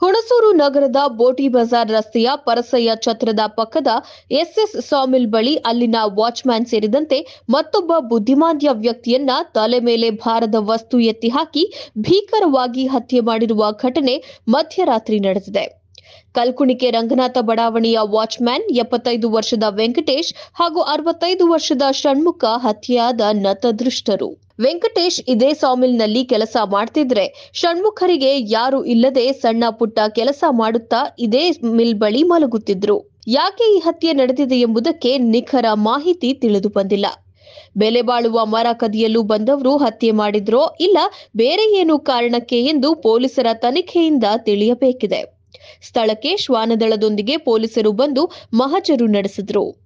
ಹುಣಸೂರು ನಗರದ ಬೋಟಿ ಬಜಾರ್ ರಸ್ತೆಯ ಪರಸಯ್ಯ ಛತ್ರದ ಪಕ್ಕದ ಎಸ್ಎಸ್ ಸಾಮಿಲ್ ಬಳಿ ಅಲ್ಲಿನ ವಾಚ್ಮ್ಯಾನ್ ಸೇರಿದಂತೆ ಮತ್ತೊಬ್ಬ ಬುದ್ಧಿಮಾಂದ್ಯ ವ್ಯಕ್ತಿಯನ್ನ ತಲೆ ಮೇಲೆ ಭಾರದ ವಸ್ತು ಎತ್ತಿ ಹಾಕಿ ಭೀಕರವಾಗಿ ಹತ್ಯೆ ಮಾಡಿರುವ ಘಟನೆ ಮಧ್ಯರಾತ್ರಿ ನಡೆದಿದೆ ಕಲ್ಕುಣಿಕೆ ರಂಗನಾಥ ಬಡಾವಣೆಯ ವಾಚ್ಮ್ಯಾನ್ ಎಪ್ಪತ್ತೈದು ವರ್ಷದ ವೆಂಕಟೇಶ್ ಹಾಗೂ ಅರವತ್ತೈದು ವರ್ಷದ ಷಣ್ಮುಖ ಹತ್ಯೆಯಾದ ನತದೃಷ್ಟರು ವೆಂಕಟೇಶ್ ಇದೇ ಸಾಮಿಲ್ನಲ್ಲಿ ಕೆಲಸ ಮಾಡ್ತಿದ್ರೆ ಷಣ್ಮುಖರಿಗೆ ಯಾರು ಇಲ್ಲದೆ ಸಣ್ಣ ಪುಟ್ಟ ಕೆಲಸ ಮಾಡುತ್ತಾ ಇದೇ ಮಿಲ್ ಬಳಿ ಮಲಗುತ್ತಿದ್ರು ಯಾಕೆ ಈ ಹತ್ಯೆ ನಡೆದಿದೆ ಎಂಬುದಕ್ಕೆ ನಿಖರ ಮಾಹಿತಿ ತಿಳಿದು ಬಂದಿಲ್ಲ ಬೆಲೆ ಬಾಳುವ ಮರ ಕದಿಯಲು ಬಂದವರು ಹತ್ಯೆ ಮಾಡಿದ್ರೋ ಇಲ್ಲ ಬೇರೆ ಏನು ಕಾರಣಕ್ಕೆ ಎಂದು ಪೊಲೀಸರ ತನಿಖೆಯಿಂದ ತಿಳಿಯಬೇಕಿದೆ ಸ್ಥಳಕ್ಕೆ ಶ್ವಾನದಳದೊಂದಿಗೆ ಪೊಲೀಸರು ಬಂದು ಮಹಜರು ನಡೆಸಿದ್ರು